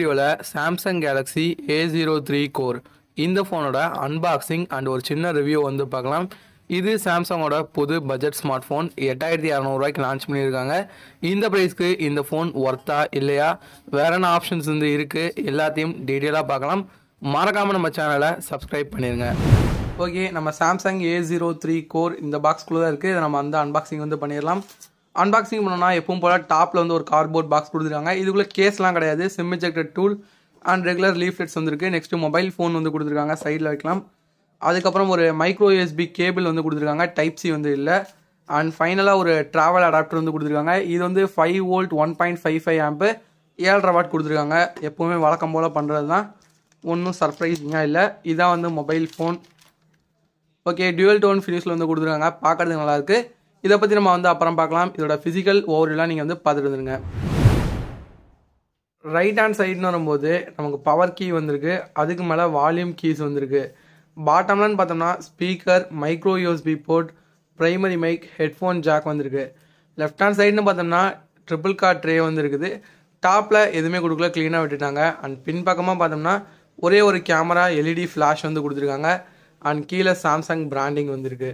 வீடியோவில் Samsung galaxy A zero three core இந்த ஃபோனோட அன்பாக்சிங் அண்ட் ஒரு சின்ன ரிவ்யூ வந்து பார்க்கலாம் இது சாம்சங்கோட புது பட்ஜெட் ஸ்மார்ட் ஃபோன் எட்டாயிரத்தி அறநூறுவாய்க்கு லான்ச் பண்ணியிருக்காங்க இந்த ப்ரைஸ்க்கு இந்த ஃபோன் ஒர்த்தா இல்லையா வேற என்ன ஆப்ஷன்ஸ் வந்து இருக்குது எல்லாத்தையும் டீட்டெயிலாக பார்க்கலாம் மறக்காமல் நம்ம சேனலை சப்ஸ்கிரைப் பண்ணிடுங்க ஓகே நம்ம Samsung A zero three core இந்த பாக்ஸ்குள்ளே தான் இருக்குது இதை நம்ம வந்து அன்பாக்சிங் வந்து பண்ணிடலாம் அன்பாக்சிங் பண்ணோம்னா எப்பவும் போல் டாப்பில் வந்து ஒரு கார்ட்போர்ட் பாக்ஸ் கொடுத்துருக்காங்க இதுக்குள்ளே கேஸ்லாம் கிடையாது SIM ejected tool and regular leaflets வந்துருக்கு நெக்ஸ்ட் மொபைல் ஃபோன் வந்து கொடுத்துருக்காங்க சைடில் வைக்கலாம் அதுக்கப்புறம் ஒரு மைக்ரோ யூஎஸ்பி கேபிள் வந்து கொடுத்துருக்காங்க டைப் சி வந்து இல்லை அண்ட் ஃபைனலாக ஒரு ட்ராவல் அடாப்டர் வந்து கொடுத்துருக்காங்க இது வந்து five volt one point five five amp ஏழரை வாட் கொடுத்துருக்காங்க எப்போவுமே வழக்கம் போல் பண்ணுறது தான் ஒன்றும் சர்ப்ரைஸிங்காக இல்லை இதான் வந்து mobile phone okay dual tone ஃபினிஷில் வந்து கொடுத்துருக்காங்க பார்க்கறதுக்கு நல்லாயிருக்கு இதை பற்றி நம்ம வந்து அப்புறம் பார்க்கலாம் இதோட ஃபிசிக்கல் ஓவர்லாம் நீங்கள் வந்து பார்த்துட்டு வந்துருங்க ரைட் ஹேண்ட் சைடுன்னு வரும்போது நமக்கு பவர் கீ வந்திருக்கு அதுக்கு மேலே வால்யூம் கீஸ் வந்திருக்கு பாட்டம்லன்னு பார்த்தோம்னா speaker micro USB port primary mic headphone jack வந்திருக்கு லெஃப்ட் ஹேண்ட் சைடுன்னு பார்த்தோம்னா ட்ரிபிள் கார் ட்ரே வந்துருக்குது டாப்பில் எதுவுமே கொடுக்கல க்ளீனாக விட்டுட்டாங்க அண்ட் பின்பக்கமாக பார்த்தோம்னா ஒரே ஒரு கேமரா எல்இடி ஃப்ளாஷ் வந்து கொடுத்துருக்காங்க அண்ட் கீழே சாம்சங் பிராண்டிங் வந்திருக்கு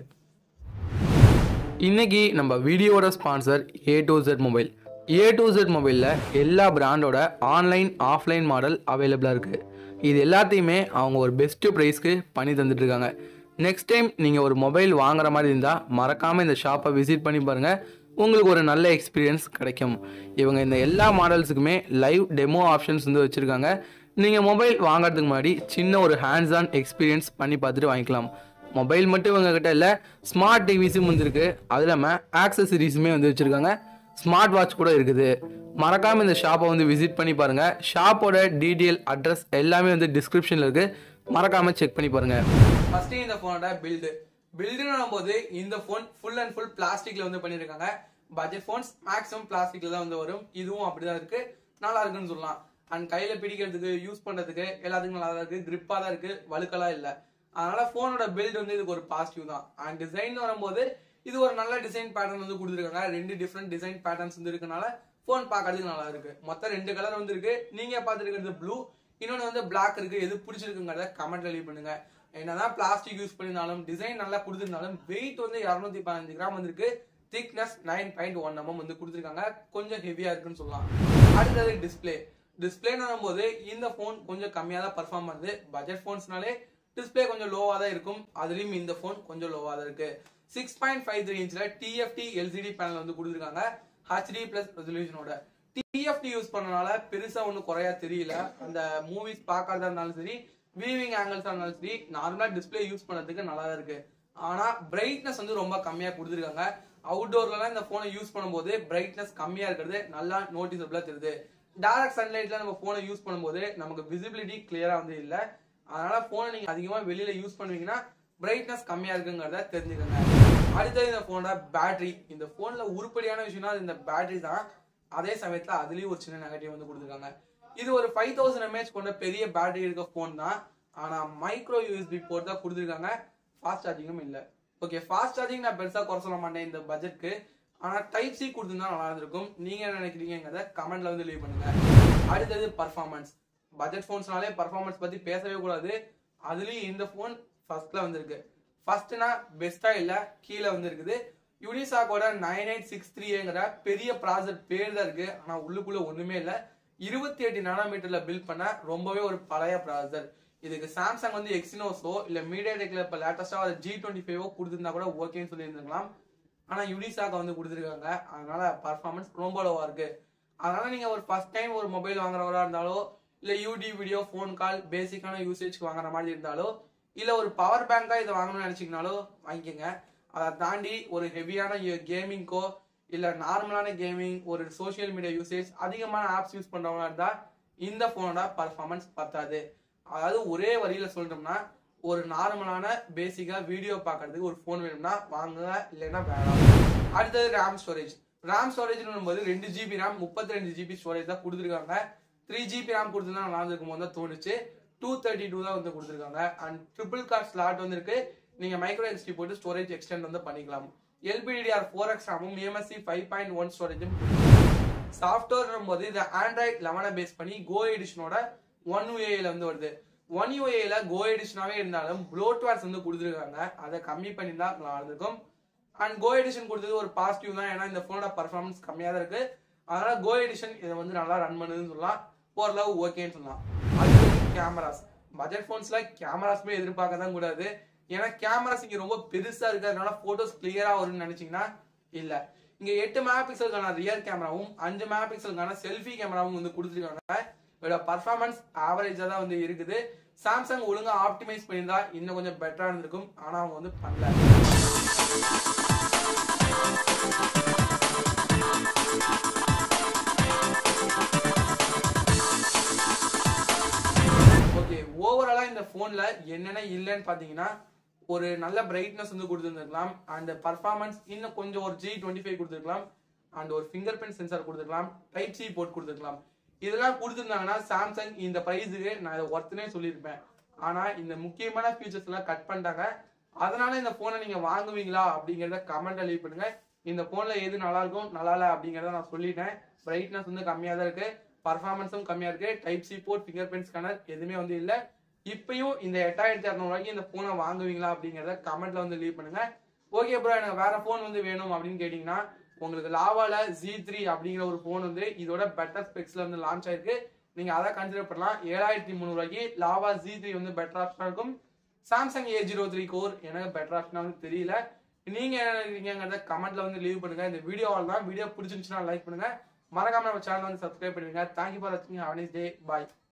இன்னைக்கு நம்ம வீடியோட sponsor A to Z mobile A to Z மொபைலில் எல்லா பிராண்டோட ஆன்லைன் ஆஃப்லைன் மாடல் அவைலபிளாக இருக்குது இது எல்லாத்தையுமே அவங்க ஒரு பெஸ்ட்டு ப்ரைஸ்க்கு பண்ணி தந்துட்டுருக்காங்க நெக்ஸ்ட் டைம் நீங்கள் ஒரு மொபைல் வாங்குற மாதிரி இருந்தால் மறக்காமல் இந்த ஷாப்பை விசிட் பண்ணி பாருங்கள் உங்களுக்கு ஒரு நல்ல எக்ஸ்பீரியன்ஸ் கிடைக்கும் இவங்க இந்த எல்லா மாடல்ஸுக்குமே லைவ் டெமோ ஆப்ஷன்ஸ் வந்து வச்சுருக்காங்க நீங்கள் மொபைல் வாங்குறதுக்கு முன்னாடி சின்ன ஒரு ஹேண்ட்ஸ் ஆன் எக்ஸ்பீரியன்ஸ் பண்ணி பார்த்துட்டு வாங்கிக்கலாம் மொபைல் மட்டும் இவங்க கிட்ட இல்லை ஸ்மார்ட் டிவிஸும் வந்துருக்கு அது இல்லாமல் ஆக்சசரிஸுமே வந்து வச்சுருக்காங்க ஸ்மார்ட் வாட்ச் கூட இருக்குது மறக்காமல் இந்த ஷாப்பை வந்து விசிட் பண்ணி பாருங்கள் ஷாப்போட டீட்டெயில் அட்ரஸ் எல்லாமே வந்து டிஸ்கிரிப்ஷனில் இருக்குது மறக்காமல் செக் பண்ணி பாருங்கள் ஃபஸ்ட்டு இந்த ஃபோனோட பில்டு பில்டுன்னு போது இந்த ஃபோன் ஃபுல் அண்ட் ஃபுல் பிளாஸ்டிக்ல வந்து பண்ணியிருக்காங்க பட்ஜெட் ஃபோன்ஸ் மேக்ஸிமம் பிளாஸ்டிக்ல தான் வந்து வரும் இதுவும் அப்படிதான் இருக்கு நல்லா இருக்குன்னு சொல்லலாம் அண்ட் கையில பிடிக்கிறதுக்கு யூஸ் பண்றதுக்கு எல்லாத்துக்கும் நல்லா தான் இருக்கு கிரிப்பா தான் இருக்கு வழுக்கெல்லாம் இல்லை அதனால போனோட பில்ட் வந்து இதுக்கு ஒரு பாசிட்டிவ் தான் அண்ட் டிசைன் வரும்போது இது ஒரு நல்ல டிசைன் பேட்டர்ன் வந்து கொடுத்துருக்காங்க ரெண்டு டிஃப்ரெண்ட் டிசைன் பேட்டர்ன்ஸ் வந்து இருக்கனால போன் பார்க்கறதுக்கு நல்லா இருக்கு மொத்தம் ரெண்டு கலர் வந்து இருக்கு நீங்க பார்த்துருக்கிறது ப்ளூ இன்னொன்று வந்து பிளாக் இருக்கு எது பிடிச்சிருக்குங்கிறத கமெண்ட்ல லீவ் பண்ணுங்க என்னதான் பிளாஸ்டிக் யூஸ் பண்ணியிருந்தாலும் டிசைன் நல்லா கொடுத்துருந்தாலும் வெயிட் வந்து இரநூத்தி பதினஞ்சு கிராம் வந்திருக்கு thickness nine point one mm வந்து கொடுத்துருக்காங்க கொஞ்சம் ஹெவியா இருக்குன்னு சொல்லலாம் அடுத்தது டிஸ்பிளே டிஸ்பிளேன்னு போது இந்த ஃபோன் கொஞ்சம் கம்மியாக தான் பர்ஃபார்ம் பண்ணுது பட்ஜெட் ஃபோன்ஸ்னாலே டிஸ்பிளே கொஞ்சம் லோவாக தான் இருக்கும் அதுலேயும் இந்த ஃபோன் கொஞ்சம் லோவாக தான் இருக்கு சிக்ஸ் பாயிண்ட் ஃபைவ் த்ரீ இன்ச்சில் டிஎஃப்டி எல்சிடி பேனல் வந்து கொடுத்துருக்காங்க ஹெச்டி பிளஸ் ரெசல்யூஷனோட டிஎஃப்டி யூஸ் பண்ணனால பெருசா ஒன்றும் குறையா தெரியல அந்த மூவிஸ் பார்க்கறதா இருந்தாலும் சரி வியூவிங் ஆங்கிள்ஸா இருந்தாலும் சரி நார்மலா டிஸ்பிளே யூஸ் பண்ணதுக்கு நல்லா தான் இருக்கு ஆனா பிரைட்னஸ் வந்து ரொம்ப கம்மியா கொடுத்துருக்காங்க அவுட்டோர்லாம் இந்த போனை யூஸ் பண்ணும்போது பிரைட்னஸ் கம்மியா இருக்கிறது நல்லா நோட்டிசபிளா தெரியுது டைரக்ட் சன்லைட்ல நம்ம போனை யூஸ் பண்ணும்போது நமக்கு விசிபிலிட்டி கிளியரா வந்து இல்ல அதனால போனை நீங்க அதிகமா வெளியில யூஸ் பண்ணுவீங்கன்னா பிரைட்னஸ் கம்மியா இருக்குங்கிறத தெரிஞ்சுக்கோங்க அடுத்தது இந்த போனோட பேட்டரி இந்த போன்ல உருப்படியான விஷயம்னா அது இந்த பேட்டரி தான் அதே சமயத்துல அதுலயும் ஒரு சின்ன நெகட்டிவ் வந்து கொடுத்துருக்காங்க இது ஒரு ஃபைவ் தௌசண்ட் எம்ஏஹெச் கொண்ட பெரிய பேட்டரி இருக்க போன் தான் ஆனா மைக்ரோ யூஎஸ்பி போர்ட் தான் கொடுத்துருக்காங்க ஃபாஸ்ட் சார்ஜிங்கும் இல்ல ஓகே ஃபாஸ்ட் சார்ஜிங் நான் பெருசா குறை சொல்ல மாட்டேன் இந்த பட்ஜெட்க்கு ஆனா டைப் சி கொடுத்துருந்தா நல்லா இருந்திருக்கும் நீங்க என்ன நினைக்கிறீங்கிறத கமெண்ட்ல வந்து லீவ் பண்ணுங்க அடுத்தது பர்ஃபார்மன்ஸ் பட்ஜெட் ஃபோன்ஸ்னாலே பர்ஃபார்மன்ஸ் பத்தி பேசவே கூடாது அதுலயும் இந்த ஃபோன் ஃபர்ஸ்ட்ல வந்திருக்கு ஃபர்ஸ்ட்னா பெஸ்டா இல்ல கீழே வந்து இருக்குது யூனிசாக்கோட நைன் எயிட் சிக்ஸ் த்ரீங்கிற பெரிய ப்ராசர் பேர் தான் இருக்கு ஆனா உள்ளுக்குள்ள ஒண்ணுமே இல்ல இருபத்தி எட்டு நானோமீட்டர்ல பில்ட் பண்ண ரொம்பவே ஒரு பழைய ப்ராசர் இதுக்கு சாம்சங் வந்து எக்ஸினோஸோ இல்ல மீடியா டெக்ல இப்ப லேட்டஸ்டா ஒரு ஜி டுவெண்ட்டி ஃபைவோ கொடுத்துருந்தா கூட ஓகேன்னு சொல்லியிருந்துக்கலாம் ஆனா யூனிசாக்க வந்து கொடுத்துருக்காங்க அதனால பர்ஃபார்மன்ஸ் ரொம்ப லோவா இருக்கு அதனால நீங்க ஒரு ஃபர்ஸ்ட் டைம் ஒரு மொபைல் வாங்குறவரா இருந்தாலோ இல்ல யூடியூப் வீடியோ ஃபோன் கால் பேசிக்கான யூசேஜ்க்கு வாங்குற மாதிரி இருந்தாலோ இல்ல ஒரு பவர் பேங்கா இதை வாங்கணும்னு நினைச்சீங்கனாலோ வாங்கிக்கோங்க அதை தாண்டி ஒரு ஹெவியான கேமிங்க்கோ இல்ல நார்மலான கேமிங் ஒரு சோஷியல் மீடியா யூசேஜ் அதிகமான ஆப்ஸ் யூஸ் பண்றவங்களா இருந்தா இந்த போனோட பர்ஃபார்மன்ஸ் பத்தாது அதாவது ஒரே வரியில சொல்லிட்டோம்னா ஒரு நார்மலான பேசிக்கா வீடியோ பார்க்கறதுக்கு ஒரு ஃபோன் வேணும்னா வாங்குங்க இல்லைன்னா வேணாம் அடுத்தது ரேம் ஸ்டோரேஜ் ரேம் ஸ்டோரேஜ் போது ரெண்டு ஜிபி ரேம் முப்பத்தி ரெண்டு ஜிபி ஸ்டோரேஜ் தான் கொடுத்துருக்காங்க த்ரீ ஜிபி ரேம் கொடுத்துருந்தா நல்லா இருக்கும் போது தான் தோணுச்சு டூ தேர்ட்டி டூ தான் வந்து கொடுத்துருக்காங்க அண்ட் ட்ரிபிள் கார் ஸ்லாட் வந்து இருக்கு நீங்க மைக்ரோ எக்ஸ்டி போட்டு ஸ்டோரேஜ் எக்ஸ்டெண்ட் வந்து பண்ணிக்கலாம் எல்பிடிஆர் ஃபோர் எக்ஸ் ரேமும் எம்எஸ்சி ஃபைவ் பாயிண்ட் ஒன் ஸ்டோரேஜும் சாஃப்ட்வேர் போது இது ஆண்ட்ராய்ட் லெவனை பேஸ் பண்ணி கோ எடிஷனோட ஒன் யூஏல வந்து வருது ஒன் யூஏல கோ எடிஷனாவே இருந்தாலும் ப்ளோட்வேர்ஸ் வந்து கொடுத்துருக்காங்க அதை கம்மி பண்ணி தான் நல்லா இருந்திருக்கும் அண்ட் கோ எடிஷன் கொடுத்தது ஒரு பாசிட்டிவ் தான் ஏன்னா இந்த போனோட பர்ஃபார்மன்ஸ் கம்மியாக தான் இருக்கு அதனால கோ எடிஷன் இதை வந்து நல்லா ரன் பண்ணுதுன்னு சொல்லலாம் ஓரளவு ஓகேன்னு சொல்லலாம் அடுத்தது கேமராஸ் பட்ஜெட் ஃபோன்ஸ்ல கேமராஸ்மே எதிர்பார்க்க தான் கூடாது ஏன்னா கேமராஸ் இங்க ரொம்ப பெருசா இருக்கிறதுனால போட்டோஸ் கிளியரா வரும்னு நினைச்சீங்கன்னா இல்ல இங்க எட்டு மெகா பிக்சலுக்கான ரியர் கேமராவும் அஞ்சு மெகா பிக்சலுக்கான செல்ஃபி கேமராவும் வந்து கொடுத்துருக்காங்க இதோட பர்ஃபார்மன்ஸ் ஆவரேஜா தான் வந்து இருக்குது சாம்சங் ஒழுங்கா ஆப்டிமைஸ் பண்ணியிருந்தா இன்னும் கொஞ்சம் பெட்டரா இருந்திருக்கும் ஆனா அவங்க வந்து பண்ணல ஓகே ஓவராலா இந்த போன்ல என்னென்ன இல்லைன்னு பாத்தீங்கன்னா ஒரு நல்ல பிரைட்னஸ் வந்து கொடுத்துருந்துருக்கலாம் அண்ட் பர்ஃபார்மன்ஸ் இன்னும் கொஞ்சம் ஒரு ஜி டுவெண்ட்டி ஃபைவ் கொடுத்துருக்கலாம் அண்ட் ஒரு ஃபிங்கர் பிரிண்ட் சென்சார் கொடுத்துருக்கலாம் டைப் சி போர்ட் கொடுத்துருக்கலாம் இதெல்லாம் கொடுத்துருந்தாங்கன்னா சாம்சங் இந்த ப்ரைஸுக்கு நான் இதை ஒர்த்துனே சொல்லியிருப்பேன் ஆனா இந்த முக்கியமான ஃபீச்சர்ஸ் எல்லாம் கட் பண்ணிட்டாங்க அதனால இந்த போனை நீங்க வாங்குவீங்களா அப்படிங்கறத கமெண்ட்ல லீவ் பண்ணுங்க இந்த போன்ல எது நல்லா இருக்கும் நல்லா இல்ல அப்படிங்கறத நான் சொல்லிட்டேன் பிரைட்னஸ் வந்து கம்மியா தான் இருக்கு பர்ஃபார்மன்ஸும் கம்மியா இருக்கு type C port fingerprint scanner எதுவுமே வந்து இல்ல இப்பயும் இந்த எட்டாயிரத்தி இரநூறுவாய்க்கு இந்த போனை வாங்குவீங்களா அப்படிங்கறத கமெண்ட்ல வந்து லீவ் பண்ணுங்க ஓகே ப்ரோ எனக்கு வேற போன் வந்து வேணும் அப்படின்னு கேட்டீங்கன்னா உங்களுக்கு லாவால ஜி த்ரீ அப்படிங்கிற ஒரு போன் வந்து இதோட பெட்டர் ஸ்பெக்ஸ்ல வந்து லான்ச் ஆயிருக்கு நீங்க அதை கன்சிடர் பண்ணலாம் ஏழாயிரத்தி முந்நூறுவாய்க்கு லாவா ஜி த்ரீ வந்து பெட்டர் ஆப்ஷனா இருக்கும் Samsung A zero three core எனக்கு பெட்டர் ஆப்ஷனா வந்து தெரியல நீங்க என்ன நினைக்கிறீங்கிறத கமெண்ட்ல வந்து லீவ் பண்ணுங்க இந்த வீடியோவால் தான் வீடியோ பிடிச்சிருந்துச்சுன்னா லைக் பண்ணுங்க மறக்காம நம்ம சேனல் வந்து சப்ஸ்கிரைப் பண்ணுங்க தேங்க்யூ ஃபார் வாட்சிங் ஹவ் நைஸ் டே பாய்